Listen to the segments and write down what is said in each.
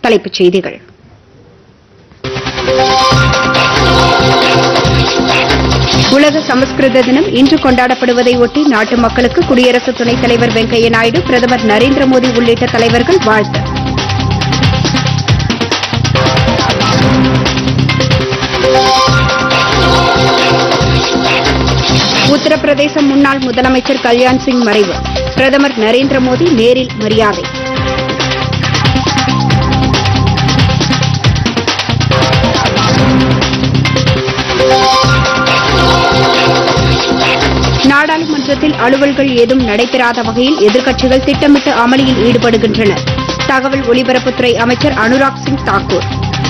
தலைப்புச் செய்திகள் உலக சமஸ்கிருத தினம் இன்று கொண்டாடப்படுவதை ஒட்டி நாட்டு மக்களுக்கு குடியரசு துணைத் தலைவர் வெங்கையா நாயுடு பிரதமர் நரேந்திர மோடி உள்ளிட்ட தலைவர்கள் வாழ்த்து உத்தரப்பிரதேச முன்னாள் முதலமைச்சர் கல்யாண் சிங் மறைவு பிரதமர் நரேந்திர மோடி நேரில் மரியாதை நாடாளுமன்றத்தில் அலுவல்கள் ஏதும் நடைபெறாத வகையில் எதிர்க்கட்சிகள் திட்டமிட்டு அமளியில் ஈடுபடுகின்றன தகவல் ஒலிபரப்புத்துறை அமைச்சர் அனுராக் சிங் தாக்கூர்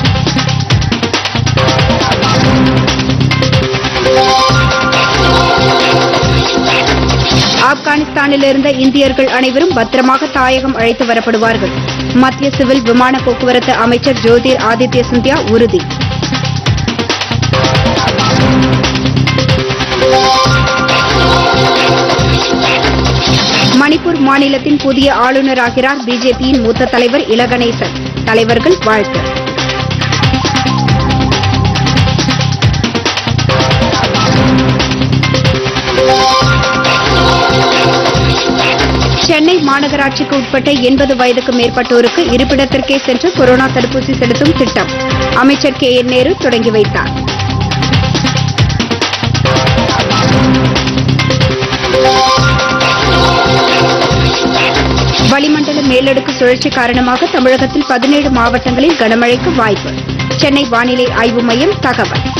ஆப்கானிஸ்தானில் இருந்த இந்தியர்கள் அனைவரும் பத்திரமாக தாயகம் அழைத்து வரப்படுவார்கள் மத்திய சிவில் விமான போக்குவரத்து அமைச்சர் ஜோதிர் ஆதித்ய சிந்தியா உறுதி மணிப்பூர் மாநிலத்தின் புதிய ஆளுநராகிறார் பிஜேபியின் மூத்த தலைவர் இலகணேசன் தலைவர்கள் வாழ்த்து சென்னை மாநகராட்சிக்கு உட்பட்ட எண்பது வயதுக்கு மேற்பட்டோருக்கு இருப்பிடத்திற்கே சென்று கொரோனா தடுப்பூசி செலுத்தும் திட்டம் அமைச்சர் கே என் நேரு தொடங்கி வைத்தார் வளிமண்டல மேலடுக்கு சுழற்சி காரணமாக தமிழகத்தில் பதினேழு மாவட்டங்களில் கனமழைக்கு வாய்ப்பு சென்னை வானிலை ஆய்வு மையம் தகவல்